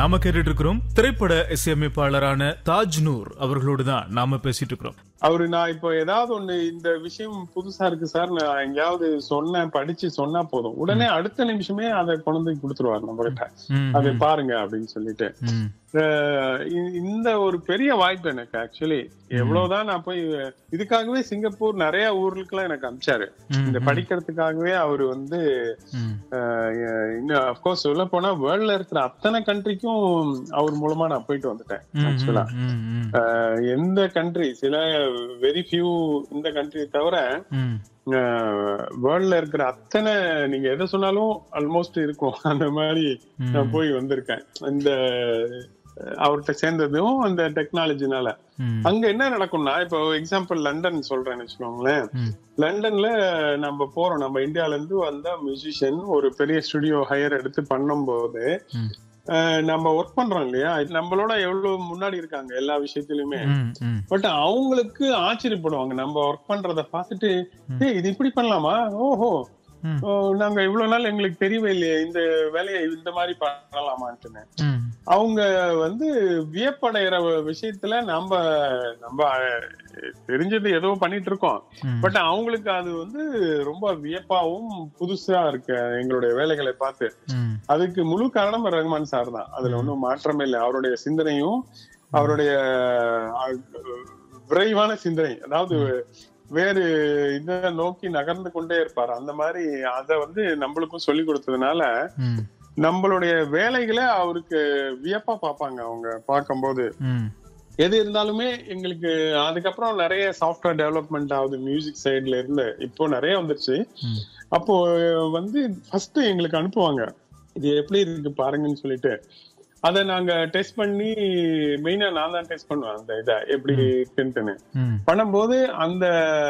நாம கேட்டுட்டு இருக்கிறோம் திரைப்பட இசையமைப்பாளரான தாஜ் நூர் அவர்களோடு தான் நாம பேசிட்டு இருக்கிறோம் அவரு நான் இப்போ ஏதாவது ஒண்ணு இந்த விஷயம் புதுசா இருக்கு சார் நான் எங்கேயாவது சொன்னேன் படிச்சு சொன்னா போதும் உடனே அடுத்த நிமிஷமே அதை கொண்டு வந்து கொடுத்துருவாரு நம்ம கிட்ட ம், அதை பாருங்க அப்படின்னு சொல்லிட்டு ம், அஹ் இ- இந்த ஒரு பெரிய வாய்ப்பு எனக்கு ஆக்சுவலி எவ்வளவுதான் நான் போய் இதுக்காகவே சிங்கப்பூர் நிறைய ஊர்களுக்கெல்லாம் எனக்கு அனுப்பிச்சாரு ம், இந்த படிக்கிறதுக்காகவே அவரு வந்து ம், அஹ் இன்னும் அப்கோர்ஸ் சொல்ல போனா வேர்ல்ட்ல இருக்கிற அத்தனை கண்ட்ரிக்கும் அவர் மூலமா நான் போயிட்டு வந்துட்டேன் ம், ஆக்சுவலா ம், ம், அஹ் எந்த கண்ட்ரி சில வெரி ஃபியூ இந்த கண்ட்ரி தவிர ம், வேர்ல்ட்ல இருக்கிற அத்தனை நீங்க எதை சொன்னாலும் ஆல்மோஸ்ட் இருக்கும் அந்த மாதிரி ம். நான் போய் வந்திருக்கேன் இந்த அஹ், அவர்கிட்ட சேர்ந்ததும் அந்த டெக்னாலஜினால ம், அங்க என்ன நடக்கும்னா இப்போ எக்ஸாம்பிள் லண்டன் சொல்றேன்னு வச்சுக்கோங்களேன் ம், லண்டன்ல நம்ம போறோம் நம்ம இந்தியால இருந்து வந்த மியூசிஷியன் ஒரு பெரிய ஸ்டுடியோ ஹையர் எடுத்து பண்ணும்போது ம். அஹ், நம்ம ஒர்க் பண்றோம் இல்லையா நம்மளோட எவ்வளவு முன்னாடி இருக்காங்க எல்லா விஷயத்திலுமே ம், ம், பட் அவங்களுக்கு ஆச்சரியப்படுவாங்க நம்ம ஒர்க் பண்றத பார்த்துட்டு ஏய் இது இப்படி பண்ணலாமா ஓஹோ ம். ஓ, நாங்க இவ்வளவு நாள் எங்களுக்கு தெரியவே இல்லையே இந்த வேலையை இந்த மாதிரி பண்ணலாமான்ட்டுன்னு ம், அவங்க வந்து வியப்படைகிற விஷயத்துல நம்ம நம்ம அஹ், தெரிஞ்சது ஏதோ பண்ணிட்டு இருக்கோம் ம். பட் அவங்களுக்கு அது வந்து ரொம்ப வியப்பாவும் புதுசா இருக்கு எங்களுடைய வேலைகளை பார்த்து ம், அதுக்கு முழு காரணம் ரஹ்மான் சார் தான் அதுல ஒன்றும் மாற்றமே இல்லை அவருடைய சிந்தனையும் அவருடைய அஹ், விரைவான சிந்தனை அதாவது வேறு இதை நோக்கி நகர்ந்து கொண்டே இருப்பார் அந்த மாதிரி அதை வந்து நம்மளுக்கும் சொல்லி கொடுத்ததுனால ம், நம்மளுடைய வேலைகளை அவருக்கு வியப்பா பார்ப்பாங்க அவங்க பார்க்கும்போது ம், எது இருந்தாலுமே எங்களுக்கு அதுக்கப்புறம் நிறைய சாஃப்ட்வேர் டெவலப்மெண்ட் ஆகுது மியூசிக் சைடுல இருந்து இப்போ நிறைய வந்துருச்சு ம். அப்போ வந்து ஃபர்ஸ்ட் எங்களுக்கு அனுப்புவாங்க இது எப்படி இருக்கு பாருங்கன்னு சொல்லிட்டு அதை நாங்க டெஸ்ட் பண்ணி மெயினா நான் தான் டெஸ்ட் பண்ணுவேன் அந்த இதை எப்படி இருக்குன்ட்டுன்னு ம், பண்ணும்போது அந்த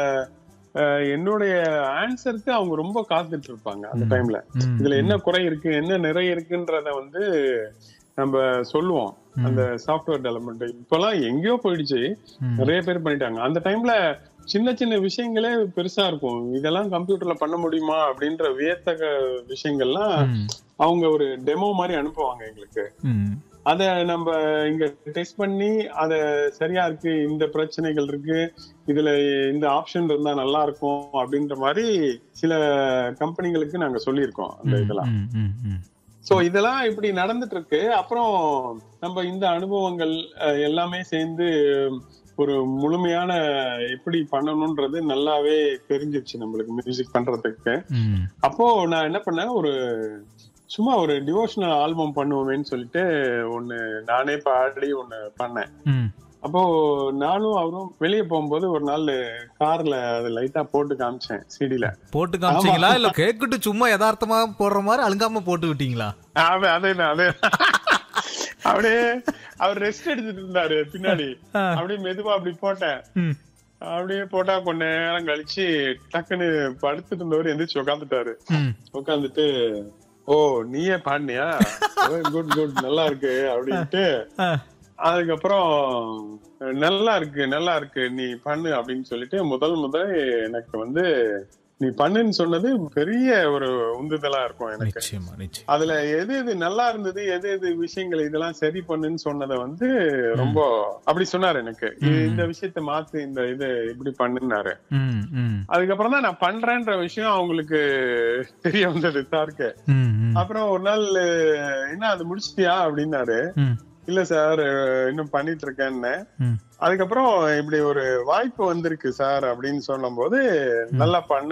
அஹ், என்னுடைய ஆன்சருக்கு அவங்க ரொம்ப காத்துட்டு இருப்பாங்க அந்த டைம்ல ம், இதுல என்ன குறை இருக்கு என்ன நிறை இருக்குன்றத வந்து நம்ம சொல்லுவோம் அந்த சாஃப்ட்வேர் டெவலப்மெண்ட் இப்பெல்லாம் எங்கேயோ போயிடுச்சு ம். நிறைய பேர் பண்ணிட்டாங்க அந்த டைம்ல சின்ன சின்ன விஷயங்களே பெருசா இருக்கும் இதெல்லாம் கம்ப்யூட்டர்ல பண்ண முடியுமா அப்படின்ற வியத்தக விஷயங்கள்லாம் ம், அவங்க ஒரு டெமோ மாதிரி அனுப்புவாங்க எங்களுக்கு ம், அத நம்ம இங்க டெஸ்ட் பண்ணி அத சரியா இருக்கு இந்த பிரச்சனைகள் இருக்கு இதுல இந்த ஆப்ஷன் இருந்தா நல்லா இருக்கும் அப்படின்ற மாதிரி சில கம்பெனிகளுக்கு நாங்க சொல்லியிருக்கோம் அந்த இதெல்லாம் ம், ம், ம். சோ இதெல்லாம் இப்படி நடந்துட்டு இருக்கு அப்புறம் நம்ம இந்த அனுபவங்கள் அஹ், எல்லாமே சேர்ந்து ஒரு முழுமையான எப்படி பண்ணணும்ன்றது நல்லாவே தெரிஞ்சிருச்சு நம்மளுக்கு மியூசிக் பண்றதுக்கு ம், அப்போ நான் என்ன பண்ணேன் ஒரு சும்மா ஒரு டிவோஷனல் ஆல்பம் பண்ணுவோமேன்னு சொல்லிட்டு ஒண்ணு நானே பாடி ஒண்ணு பண்ணேன் ம். அப்போ நானும் அவரும் வெளியே போகும்போது ஒரு நாள் கார்ல அது லைட்டா போட்டு காமிச்சேன் சிடில போட்டு காமிச்சீங்களா இல்ல கேக்குட்டு சும்மா யதார்த்தமா போடுற மாதிரி அழுங்காம போட்டு விட்டீங்களா அதே அதே அப்படியே அவர் ரெஸ்ட் எடுத்துட்டு இருந்தாரு பின்னாடி ஆ. அப்படியே மெதுவா அப்படி போட்டேன் ம், அப்படியே போட்டா கொஞ்ச நேரம் கழிச்சு டக்குன்னு படுத்துட்டு இருந்தவர் எந்திரிச்சு உட்காந்துட்டாரு ம், உட்காந்துட்டு ஓ நீயே பாடினியா குட் குட் நல்லா இருக்கு அப்படின்ட்டு ஆ, அதுக்கப்புறம் நல்லா இருக்கு நல்லா இருக்கு நீ பண்ணு அப்படின்னு சொல்லிட்டு முதல் முதல் எனக்கு வந்து நீ பண்ணுன்னு சொன்னது பெரிய ஒரு உந்துதலா இருக்கும் எனக்கு நிச்சயமா நிச்சயம் அதுல எது எது நல்லா இருந்தது எது எது விஷயங்கள் இதெல்லாம் சரி பண்ணுன்னு சொன்னதை வந்து ரொம்ப அப்படி சொன்னாரு எனக்கு இ- இந்த விஷயத்த மாத்து இந்த இது இப்படி பண்ணுனாரு ம், ம், அதுக்கப்புறம் தான் நான் பண்றேன்ற விஷயம் அவங்களுக்கு தெரிய வந்தது சாருக்கு ம், ம், அப்புறம் ஒரு நாள் என்ன அது முடிச்சிட்டியா அப்படின்னாரு ம், இல்ல சார் இன்னும் பண்ணிட்டு இருக்கேன்னு ம். அதுக்கப்புறம் இப்படி ஒரு வாய்ப்பு வந்திருக்கு சார் அப்படின்னு சொல்லும் போது நல்லா பண்ணு